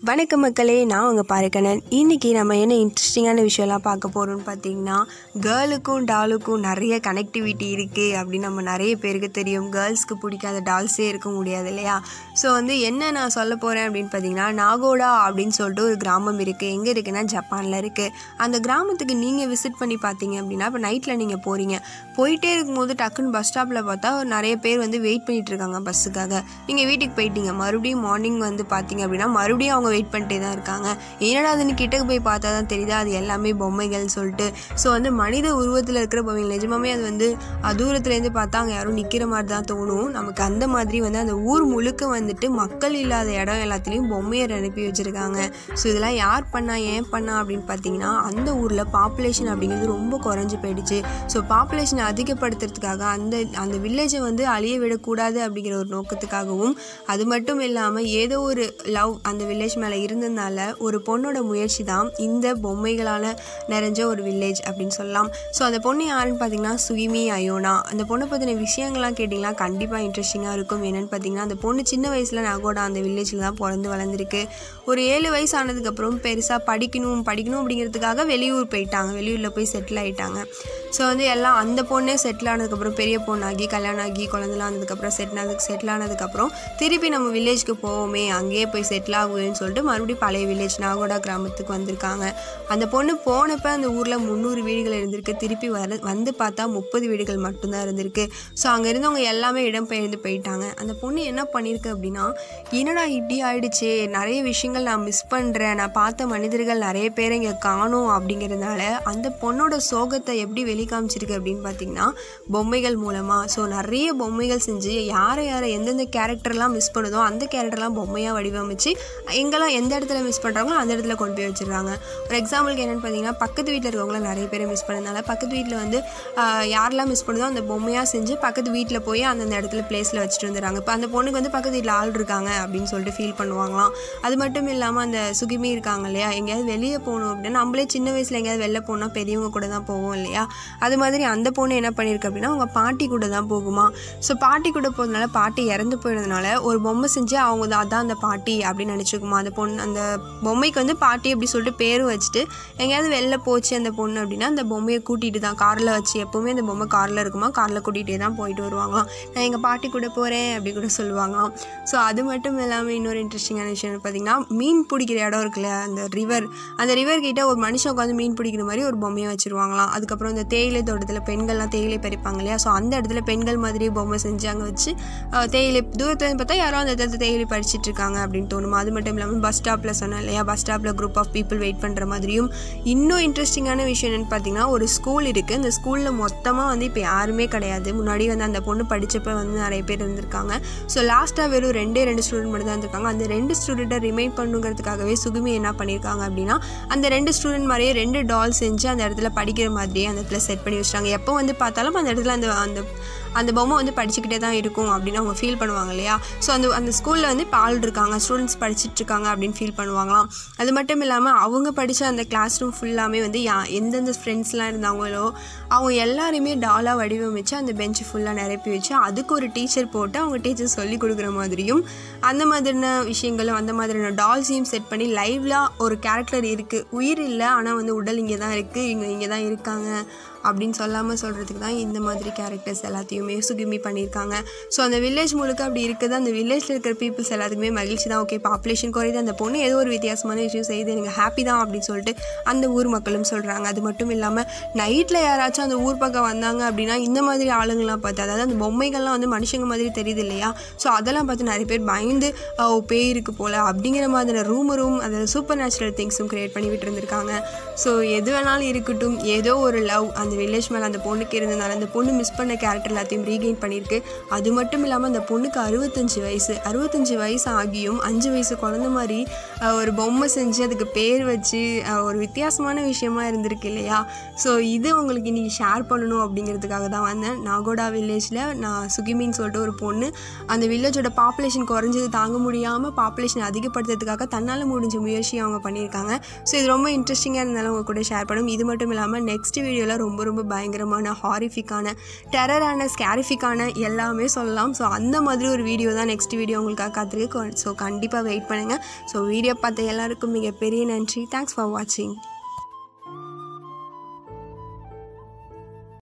வணக்கம் மக்களே நான் உங்கள் பாருக்கணன் இன்றைக்கி நம்ம என்ன இன்ட்ரெஸ்டிங்கான விஷயம்லாம் பார்க்க போகிறோம்னு பார்த்தீங்கன்னா கேர்ளுக்கும் டாலுக்கும் நிறைய கனெக்டிவிட்டி இருக்குது அப்படின்னு நம்ம நிறைய பேருக்கு தெரியும் கேர்ள்ஸ்க்கு பிடிக்காத டால்ஸே இருக்க முடியாது இல்லையா ஸோ வந்து என்ன நான் சொல்ல போகிறேன் அப்படின்னு பார்த்தீங்கன்னா நாகோடா அப்படின்னு சொல்லிட்டு ஒரு கிராமம் இருக்குது எங்கே இருக்குன்னா ஜப்பானில் இருக்குது அந்த கிராமத்துக்கு நீங்கள் விசிட் பண்ணி பார்த்தீங்க அப்படின்னா இப்போ நைட்டில் நீங்கள் போகிறீங்க போயிட்டே இருக்கும்போது டக்குன்னு பஸ் ஸ்டாப்பில் பார்த்தா ஒரு நிறைய பேர் வந்து வெயிட் பண்ணிட்டு இருக்காங்க பஸ்ஸுக்காக நீங்கள் வீட்டுக்கு போயிட்டீங்க மறுபடியும் மார்னிங் வந்து பார்த்தீங்க அப்படின்னா மறுபடியும் அவங்க வெயிட் பண்ணிட்டே தான் இருக்காங்க என்னடா அதுன்னு கிட்டக்கு போய் பார்த்தா தான் தெரியுது அது எல்லாமே பொம்மைகள் சொல்லிட்டு ஸோ வந்து மனித உருவத்தில் இருக்கிற பொம்மைகள் நிஜமாமே அது வந்து அஹ், தூரத்துலேருந்து பார்த்தா அங்கே யாரும் நிற்கிற மாதிரி தான் தோணும் நமக்கு அந்த மாதிரி வந்து அந்த ஊர் முழுக்க வந்துட்டு மக்கள் இல்லாத இடம் எல்லாத்துலேயும் பொம்மையை அனுப்பி வச்சுருக்காங்க ஸோ இதெல்லாம் யார் பண்ணா ஏன் பண்ணா அப்படின்னு பார்த்தீங்கன்னா அந்த ஊரில் பாப்புலேஷன் அப்படிங்கிறது ரொம்ப குறைஞ்சு போயிடுச்சு ஸோ பாப்புலேஷனை அதிகப்படுத்துறதுக்காக அந்த அந்த வில்லேஜை வந்து அழிய விடக்கூடாது அப்படிங்கிற ஒரு நோக்கத்துக்காகவும் அது மட்டும் இல்லாமல் ஏதோ ஒரு லவ் அந்த வில்லேஜ் மேலே இருந்ததுனால ஒரு பொண்ணோட முயற்சி தான் இந்த பொம்மைகளால் நிறைஞ்ச ஒரு வில்லேஜ் அப்படின்னு சொல்லலாம் ஸோ அந்த பொண்ணு யாருன்னு பார்த்தீங்கன்னா சுகிமி அயோனா அந்த பொண்ணை பற்றின விஷயங்கள்லாம் கேட்டிங்கன்னா கண்டிப்பாக இன்ட்ரெஸ்டிங்காக இருக்கும் என்னென்னு பார்த்தீங்கன்னா அந்த பொண்ணு சின்ன வயசில் நகோடா அந்த வில்லேஜில் தான் பிறந்து வளர்ந்துருக்கு ஒரு ஏழு வயசு ஆனதுக்கப்புறம் பெருசாக படிக்கணும் படிக்கணும் அப்படிங்கிறதுக்காக வெளியூர் போயிட்டாங்க வெளியூரில் போய் செட்டில் ஆகிட்டாங்க ஸோ வந்து எல்லாம் அந்த பொண்ணே செட்டில் ஆனதுக்கப்புறம் பெரிய பொண்ணாகி கல்யாணம் ஆகி குழந்தைலாம் ஆனதுக்கப்புறம் செட்டில் ஆனதுக்கு செட்டில் ஆனதுக்கப்புறம் திருப்பி நம்ம வில்லேஜ்க்கு போவோமே அங்கேயே போய் செட்டில் ஆகுவேன்னு சொல்லிட்டு மறுபடியும் பழைய வில்லேஜ் நாகோடா கிராமத்துக்கு வந்திருக்காங்க அந்த பொண்ணு போனப்போ அந்த ஊரில் முந்நூறு வீடுகள் இருந்திருக்கு திருப்பி வர வந்து பார்த்தா முப்பது வீடுகள் மட்டும்தான் இருந்திருக்கு ஸோ அங்கே இருந்தவங்க எல்லாமே இடம்பெயர்ந்து போயிட்டாங்க அந்த பொண்ணு என்ன பண்ணியிருக்கு அப்படின்னா என்னடா இப்படி ஆயிடுச்சே நிறைய விஷயங்கள் நான் மிஸ் பண்ணுறேன் நான் பார்த்த மனிதர்கள் நிறைய பேரை இங்கே காணோம் அப்படிங்கிறதுனால அந்த பொண்ணோட சோகத்தை எப்படி வெளிக்காமிச்சிருக்கு அப்படின்னு பார்த்தீங்கன்னா பொம்மைகள் மூலமாக ஸோ நிறைய பொம்மைகள் செஞ்சு யாரை யாரை எந்தெந்த கேரக்டர்லாம் மிஸ் பண்ணுதோ அந்த கேரக்டர்லாம் பொம்மையாக வடிவமைச்சு எங்கெல்லாம் எந்த இடத்துல மிஸ் பண்ணுறாங்களோ அந்த இடத்துல கொண்டு போய் வச்சிடுறாங்க ஒரு எக்ஸாம்பிளுக்கு என்னென்னு பார்த்தீங்கன்னா பக்கத்து வீட்டில் இருக்கவங்கள நிறைய பேர் மிஸ் பண்ணதுனால பக்கத்து வீட்டில் வந்து ஆஹ், யாரெல்லாம் மிஸ் பண்ணுதோ அந்த பொம்மையாக செஞ்சு பக்கத்து வீட்டில் போய் அந்தந்த இடத்துல பிளேஸில் வச்சுட்டு வந்துடுறாங்க இப்போ அந்த பொண்ணுக்கு வந்து பக்கத்து வீட்டில் ஆள் இருக்காங்க அப்படின்னு சொல்லிட்டு ஃபீல் பண்ணுவாங்களாம் அது மட்டும் இல்லாமல் அந்த சுகிமி இருக்காங்க இல்லையா எங்கேயாவது வெளியே போகணும் அப்படின்னா நம்மளே சின்ன வயசில் எங்கேயாவது வெளில போனால் பெரியவங்க கூட தான் போவோம் இல்லையா அது மாதிரி அந்த பொண்ணு என்ன பண்ணியிருக்கு அப்படின்னா அவங்க பாட்டி கூட தான் போகுமா ஸோ பாட்டி கூட போகிறதுனால பாட்டி இறந்து போயிடுறதுனால ஒரு பொம்மை செஞ்சு அவங்க தான் அதான் அந்த பாட்டி அப்படின்னு நினச்சிக்குமா அந்த பொண்ணு அந்த பொம்மைக்கு வந்து பாட்டி அப்படி சொல்லிட்டு பேரும் வச்சுட்டு எங்கேயாவது வெளில போச்சு அந்த பொண்ணு அப்படின்னா அந்த பொம்மையை கூட்டிகிட்டு தான் காரில் வச்சு எப்போவுமே அந்த பொம்மை காரில் இருக்குமா காரில் கூட்டிகிட்டே தான் போயிட்டு வருவாங்களாம் நான் எங்கள் பாட்டி கூட போகிறேன் அப்படி கூட சொல்லுவாங்களாம் ஸோ அது மட்டும் இல்லாமல் இன்னொரு இன்ட்ரெஸ்டிங்கான விஷயம் பார்த்தீங்கன்னா மீன் பிடிக்கிற இடம் இருக்குல்ல அந்த ரிவர் அந்த ரிவர் கிட்ட ஒரு மனுஷன் உட்காந்து மீன் பிடிக்கிற மாதிரி ஒரு பொம்மையை வச்சுருவாங்களாம் அதுக்கப்புறம் இந்த தேயிலை தோட்டத்தில் பெண்கள்லாம் தேயிலை பறிப்பாங்க இல்லையா ஸோ அந்த இடத்துல பெண்கள் மாதிரி பொம்மை செஞ்சு அங்கே வச்சு அஹ், தேயிலை தூரத்தில் பார்த்தா யாரோ அந்த இடத்துல தேயிலை பறிச்சிட்டு இருக்காங்க அப்படின்னு தோணுமா அது மட்டும் இல்லாமல் பஸ் ஸ்டாப்பில் சொன்னேன் இல்லையா பஸ் ஸ்டாப்பில் குரூப் ஆஃப் பீப்புள் வெயிட் பண்ணுற மாதிரியும் இன்னும் இன்ட்ரெஸ்டிங்கான விஷயம் என்னென்னு பார்த்தீங்கன்னா ஒரு ஸ்கூல் இருக்குது அந்த ஸ்கூலில் மொத்தமாக வந்து இப்போ யாருமே கிடையாது முன்னாடி வந்து அந்த பொண்ணு படித்தப்ப வந்து நிறைய பேர் இருந்திருக்காங்க ஸோ லாஸ்ட்டாக வெறும் ரெண்டே ரெண்டு ஸ்டூடெண்ட் மட்டும் தான் இருந்திருக்காங்க அந்த ரெண்டு ஸ்டூடெண்ட்டை ரிமைண்ட் பண்ணுங்கிறதுக்காகவே சுகுமி என்ன பண்ணியிருக்காங்க அப்படின்னா அந்த ரெண்டு ஸ்டூடெண்ட் மாதிரியே ரெண்டு டால் செஞ்சு அந்த இடத்துல படிக்கிற மாதிரியே அந்த இடத்துல செட் பண்ணி வச்சிட்டாங்க எப்போ வந்து பார்த்தாலும் அந்த இடத்துல அந்த அந்த அந்த பொம்மை வந்து படிச்சுக்கிட்டே தான் இருக்கும் அப்படின்னு அவங்க ஃபீல் பண்ணுவாங்க இல்லையா ஸோ அந்த அந்த ஸ்கூலில் வந்து இப்போ ஆள் இருக்காங்க ஸ்டூடெண்ட்ஸ் படிச்சுட்டு இருக்காங்க அப்படின்னு ஃபீல் பண்ணுவாங்களாம் அது மட்டும் இல்லாமல் அவங்க படித்த அந்த கிளாஸ் ரூம் ஃபுல்லாமே வந்து யா எந்தெந்த ஃப்ரெண்ட்ஸ்லாம் இருந்தாங்களோ அவங்க எல்லாருமே டாலாக வடிவமைச்சு அந்த பெஞ்சு ஃபுல்லாக நிரப்பி வச்சு அதுக்கு ஒரு டீச்சர் போட்டு அவங்க டீச்சர் சொல்லி கொடுக்குற மாதிரியும் அந்த மாதிரியான விஷயங்களும் அந்த மாதிரியான டால்ஸையும் செட் பண்ணி லைவ்ல ஒரு கேரக்டர் இருக்குது உயிர் இல்லை ஆனால் வந்து உடல் இங்கே தான் இருக்குது இங்கே இங்கே தான் இருக்காங்க அப்படின்னு சொல்லாமல் சொல்கிறதுக்கு தான் இந்த மாதிரி கேரக்டர்ஸ் எல்லாத்தையுமே சுகிமி பண்ணியிருக்காங்க ஸோ அந்த வில்லேஜ் முழுக்க அப்படி இருக்குது அந்த வில்லேஜில் இருக்கிற பீப்புள்ஸ் எல்லாத்துக்குமே மகிழ்ச்சி தான் ஓகே பாப்புலேஷன் குறையுது அந்த பொண்ணு ஏதோ ஒரு வித்தியாசமான விஷயம் செய்யுது எனக்கு ஹாப்பி தான் அப்படின்னு சொல்லிட்டு அந்த ஊர் மக்களும் சொல்கிறாங்க அது மட்டும் இல்லாமல் நைட்டில் யாராச்சும் அந்த ஊர் பக்கம் வந்தாங்க அப்படின்னா இந்த மாதிரி ஆளுங்கள்லாம் பார்த்து அதாவது அந்த பொம்மைகள்லாம் வந்து மனுஷங்க மாதிரி தெரியுது இல்லையா ஸோ அதெல்லாம் பார்த்து நிறைய பேர் பயந்து ஓ பேய் இருக்கு போல் அப்படிங்கிற மாதிரி ரூமரும் அதாவது சூப்பர் நேச்சுரல் திங்ஸும் க்ரியேட் பண்ணி விட்டு இருந்திருக்காங்க ஸோ எது வேணாலும் இருக்கட்டும் ஏதோ ஒரு லவ் அந்த வில்லேஜ் மேலே அந்த பொண்ணுக்கு இருந்ததுனால அந்த பொண்ணு மிஸ் பண்ண கேரக்டர் எல்லாத்தையும் ரீகெயின் பண்ணியிருக்கு அது மட்டும் இல்லாமல் அந்த பொண்ணுக்கு அறுபத்தஞ்சு வயசு அறுபத்தஞ்சு வயசு ஆகியும் அஞ்சு வயசு குழந்த மாதிரி அஹ், ஒரு பொம்மை செஞ்சு அதுக்கு பேர் வச்சு அஹ், ஒரு வித்தியாசமான விஷயமா இருந்திருக்கு இல்லையா ஸோ இது உங்களுக்கு இன்றைக்கி ஷேர் பண்ணணும் அப்படிங்கிறதுக்காக தான் வந்தேன் நாகோடா வில்லேஜில் நான் சுகிமின்னு சொல்லிட்டு ஒரு பொண்ணு அந்த வில்லேஜோட பாப்புலேஷன் குறைஞ்சது தாங்க முடியாமல் பாப்புலேஷன் அதிகப்படுத்துறதுக்காக தன்னால் முடிஞ்ச முயற்சி அவங்க பண்ணியிருக்காங்க ஸோ இது ரொம்ப இன்ட்ரெஸ்டிங்காக இருந்தனால இருந்தாலும் உங்கள் கூட ஷேர் பண்ணும் இது மட்டும் இல்லாமல் நெக்ஸ்ட் வீடியோவில் ரொம்ப ரொம்ப பயங்கரமான ஹாரிஃபிக்கான டெரரான ஸ்கேரிஃபிக்கான எல்லாமே சொல்லலாம் ஸோ அந்த மாதிரி ஒரு வீடியோ தான் நெக்ஸ்ட் வீடியோ உங்களுக்காக காத்திருக்கு ஸோ கண்டிப்பாக வெயிட் பண்ணுங்கள் ஸோ வீடியோ பார்த்த எல்லாருக்கும் மிகப்பெரிய நன்றி தேங்க்ஸ் ஃபார் வாட்சிங்